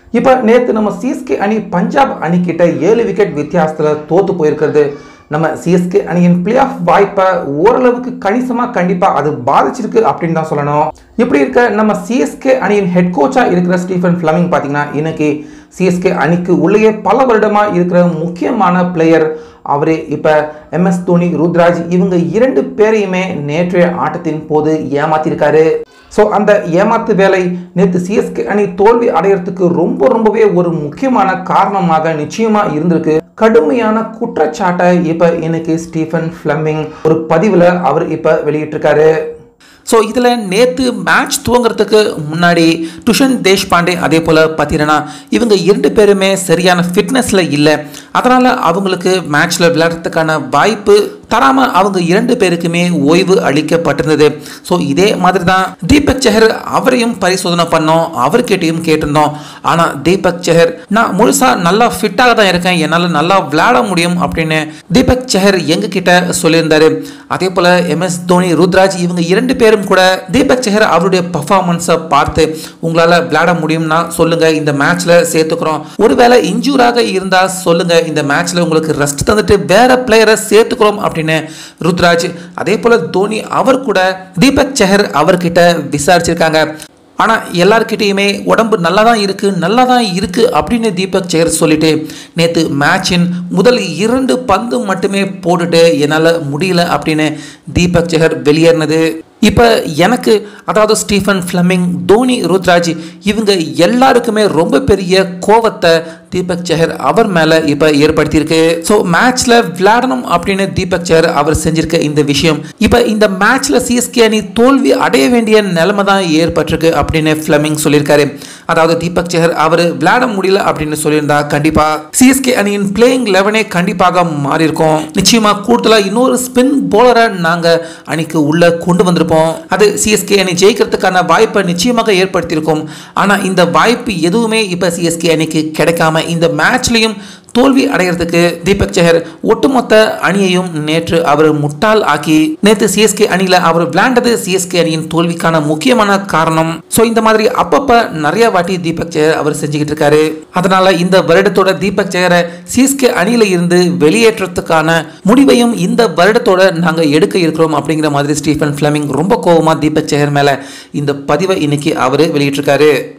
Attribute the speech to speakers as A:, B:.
A: இப்போ நேற்று நம்ம சிஎஸ்கே அணி பஞ்சாப் அணிக்கிட்ட ஏழு விக்கெட் வித்தியாசத்தில் தோத்து போயிருக்கிறது நம்ம சிஎஸ்கே அணியின் பிளே ஆஃப் வாய்ப்பை ஓரளவுக்கு கணிசமாக கண்டிப்பாக அது பாதிச்சிருக்கு அப்படின்னு தான் சொல்லணும் இப்படி இருக்க நம்ம சிஎஸ்கே அணியின் ஹெட் கோச்சாக இருக்கிற ஸ்டீஃபன் ஃப்ளமிங் பார்த்தீங்கன்னா இன்னைக்கு சிஎஸ்கே அணிக்கு உள்ளேயே பல வருடமாக இருக்கிற முக்கியமான பிளேயர் அவரே இப்போ எம்எஸ் தோனி ருத்ராஜ் இவங்க இரண்டு பேரையுமே நேற்றைய ஆட்டத்தின் போது ஏமாத்திருக்காரு ஸோ அந்த ஏமாத்து வேலை நேற்று சிஎஸ்கே அணி தோல்வி அடையறதுக்கு ரொம்ப ரொம்பவே ஒரு முக்கியமான காரணமாக நிச்சயமா இருந்திருக்கு கடுமையான குற்றச்சாட்டை இப்போ இன்னைக்கு ஸ்டீஃபன் ஃப்ளமிங் ஒரு பதிவில் அவர் இப்போ வெளியிட்டிருக்காரு
B: ஸோ இதில் நேற்று மேட்ச் துவங்குறதுக்கு முன்னாடி டுஷன் தேஷ்பாண்டே அதே போல் பார்த்தீங்கன்னா இவங்க இரண்டு பேருமே சரியான ஃபிட்னஸில் இல்லை அதனால் அவங்களுக்கு மேட்ச்சில் விளையாடுறதுக்கான வாய்ப்பு தராமல் அவங்க இரண்டு பேருக்குமே ஓய்வு அளிக்கப்பட்டிருந்தது ஸோ இதே மாதிரி தான் தீபக் செஹர் அவரையும் பரிசோதனை பண்ணோம் அவர்கிட்டையும் கேட்டிருந்தோம் ஆனால் தீபக் செஹர் நான் முழுசாக நல்லா ஃபிட்டாக தான் இருக்கேன் என்னால் நல்லா விளையாட முடியும் அப்படின்னு தீபக் செஹர் எங்ககிட்ட சொல்லியிருந்தாரு அதே போல் எம்எஸ் தோனி ருத்ராஜ் இவங்க இரண்டு பேரும் கூட தீபக் செஹர் அவருடைய பர்ஃபார்மன்ஸை பார்த்து உங்களால் விளையாட முடியும்னா சொல்லுங்கள் இந்த மேட்ச்சில் சேர்த்துக்கிறோம் ஒருவேளை இன்ஜூராக இருந்தால் சொல்லுங்கள் இந்த மேட்ச்சில் உங்களுக்கு ரெஸ்ட் தந்துட்டு வேற பிளேயரை சேர்த்துக்கிறோம் அப்படின்னு ருத்ராஜ் அதே போல் தோனி அவர் கூட தீபக் செஹர் அவர்கிட்ட விசாரிச்சிருக்காங்க ஆனால் எல்லார்கிட்டேயுமே உடம்பு நல்லா தான் இருக்குது நல்லா தான் இருக்குது அப்படின்னு தீபக் சேர் சொல்லிட்டு நேற்று மேட்சின் முதல் இரண்டு பந்து மட்டுமே போட்டுட்டு என்னால் முடியல அப்படின்னு தீபக் சேகர் வெளியேறினது இப்போ எனக்கு அதாவது ஸ்டீஃபன் ஃப்ளமிங் தோனி ருத்ராஜ் இவங்க எல்லாருக்குமே ரொம்ப பெரிய கோவத்தை தீபக் சேகர் அவர் மேலே இப்போ ஏற்படுத்தியிருக்கு ஸோ மேட்ச்சில் விளையாடணும் அப்படின்னு தீபக் சேகர் அவர் செஞ்சிருக்க இந்த விஷயம் இப்போ இந்த மேட்ச்சில் சிஎஸ்கே அணி தோல்வி அடைய வேண்டிய நிலைமை தான் ஏற்பட்டிருக்கு அப்படின்னு ஃப்ளமிங் சொல்லியிருக்காரு அதாவது தீபக் சேகர் அவர் விளையாட முடியல அப்படின்னு சொல்லியிருந்தா கண்டிப்பாக சிஎஸ்கே அணியின் பிளேயிங் லெவனே கண்டிப்பாக மாறி இருக்கும் நிச்சயமாக கூடுதலாக இன்னொரு ஸ்பின் போலரை நாங்கள் அணிக்கு உள்ளே கொண்டு வந்திருப்போம் அது சிஎஸ்கே அணி ஜெயிக்கிறதுக்கான வாய்ப்பை நிச்சயமாக ஏற்படுத்தியிருக்கும் ஆனால் இந்த வாய்ப்பு எதுவுமே இப்போ சிஎஸ்கே அணிக்கு கிடைக்காம இந்த மேட்ச்லையும் தோல்வி அடைகிறதுக்கு தீபக் சேகர் ஒட்டுமொத்த அணியையும் நேற்று அவர் முட்டாள் ஆக்கி நேற்று சிஎஸ்கே அணியில் அவர் விளையாண்டது சிஎஸ்கே அணியின் தோல்விக்கான முக்கியமான காரணம் ஸோ இந்த மாதிரி அப்பப்போ நிறைய வாட்டி தீபக் சேகர் அவர் செஞ்சுக்கிட்டு இருக்காரு அதனால இந்த வருடத்தோட தீபக் சேகரை சிஎஸ்கே அணியில இருந்து வெளியேற்றத்துக்கான முடிவையும் இந்த வருடத்தோட நாங்கள் எடுக்க இருக்கிறோம் அப்படிங்கிற மாதிரி ஸ்டீஃபன் ஃபிளமிங் ரொம்ப கோவமா தீபக் சேகர் மேலே இந்த பதிவை இன்னைக்கு அவர் வெளியிட்டிருக்காரு